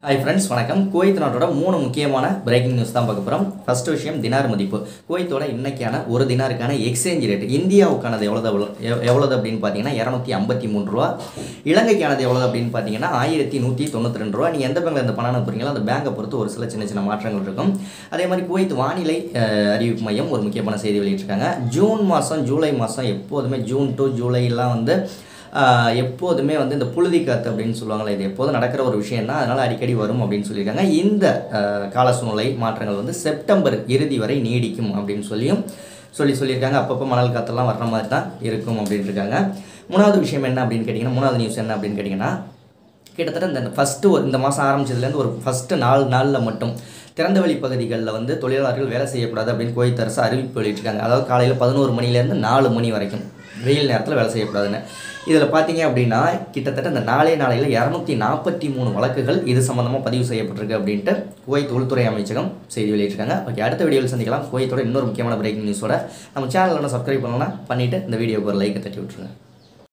hi friends வணக்கம் Kuwait நாட்டோட மூணு முக்கியமான பிரேக்கிங் நியூஸ் தான் பார்க்க போகிறோம் ஃபர்ஸ்ட் விஷயம் தினார் மதிப்பு குவைத்தோட இன்னைக்கான ஒரு தினாருக்கான எக்ஸ்சேஞ்ச் ரேட் இந்தியாவுக்கானது எவ்வளோது எவ்வளோ எவ்- எவ்வளோது அப்படின்னு பார்த்தீங்கன்னா இரநூத்தி ஐம்பத்தி மூணு ரூபா இலங்கைக்கானது எவ்வளோது அப்படின்னு பார்த்தீங்கன்னா ஆயிரத்தி நூற்றி தொண்ணூற்றி ரெண்டு ரூபா நீங்கள் எந்த பேங்க்கில் இந்த பணம் அனுப்புறீங்களோ அந்த பேங்கை பொறுத்து ஒரு சில சின்ன சின்ன மாற்றங்கள் இருக்கும் அதே மாதிரி குவைத் வானிலை அஹ், அறிவிப்பு மையம் ஒரு முக்கியமான செய்தி வெளியிட்டிருக்காங்க ஜூன் மாதம் ஜூலை மாதம் எப்போதுமே ஜூன் டு ஜூலைலாம் வந்து ஆஹ் எப்போதுமே வந்து இந்த புழுதி காத்து அப்படின்னு சொல்லுவாங்கள்ல இது எப்போதும் நடக்கிற ஒரு விஷயம் தான் அதனால் அடிக்கடி வரும் அப்படின்னு சொல்லியிருக்காங்க இந்த ஆஹ் கால சூழ்நிலை மாற்றங்கள் வந்து செப்டம்பர் இறுதி வரை நீடிக்கும் அப்படின்னு சொல்லியும் சொல்லி சொல்லியிருக்காங்க அப்பப்போ மணல் காத்தெல்லாம் வர்ற மாதிரி தான் இருக்கும் அப்படின்னு இருக்காங்க மூணாவது விஷயம் என்ன அப்படின்னு கேட்டிங்கன்னா மூணாவது நியூஸ் என்ன அப்படின்னு கேட்டிங்கன்னா கிட்டத்தட்ட இந்த ஃபஸ்ட்டு ஒரு இந்த மாதம் ஆரம்பிச்சதுலேருந்து ஒரு ஃபஸ்ட்டு நாலு நாளில் மட்டும் திறந்தவெளி பகுதிகளில் வந்து தொழிலாளர்கள் வேலை செய்யக்கூடாது அப்படின்னு குவைத் அரசு அறிவிப்பு வெளியிட்டிருக்காங்க அதாவது காலையில் பதினோரு மணிலேருந்து நாலு மணி வரைக்கும் வெயில் நேரத்தில் வேலை செய்யக்கூடாதுன்னு இதில் பார்த்தீங்க அப்படின்னா கிட்டத்தட்ட இந்த நாளே நாளையில் இரநூத்தி நாற்பத்தி மூணு வழக்குகள் இது சம்மந்தமாக பதிவு செய்யப்பட்டிருக்கு அப்படின்ட்டு குவைத் உள்துறை அமைச்சகம் செய்தி வெளியிட்டிருக்காங்க ஓகே அடுத்த வீடியோவில் சந்திக்கலாம் குவைத்தோட இன்னொரு முக்கியமான பிரேக்கிங் நியூஸோட நம்ம சேனலில் சப்ஸ்கிரைப் பண்ணலாம் பண்ணிவிட்டு இந்த வீடியோக்கு ஒரு லைக்கை தட்டி விட்ருங்க